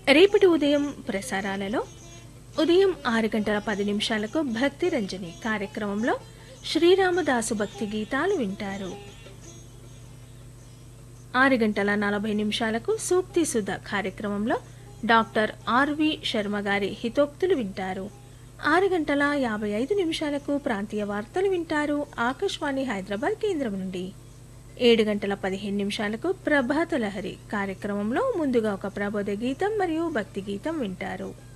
రేపటి ఉదయం ప్రసారాలలో ఉదయం ఆరు గంటల పది నిమిషాలకు భక్తి రంజని కార్యక్రమంలో శ్రీరామదాసు భక్తి గీతాలు వింటారు ఆరు గంటల నలభై నిమిషాలకు సూక్తి సుధ కార్యక్రమంలో డాక్టర్ ఆర్వి శర్మ గారి హితోక్తులు వింటారు ఆరు గంటల యాభై ఐదు నిమిషాలకు ప్రాంతీయ వార్తలు వింటారు ఆకాశవాణి హైదరాబాద్ కేంద్రం నుండి ఏడు గంటల పదిహేను నిమిషాలకు ప్రభాత లహరి కార్యక్రమంలో ముందుగా ఒక ప్రబోధ గీతం మరియు భక్తి గీతం వింటారు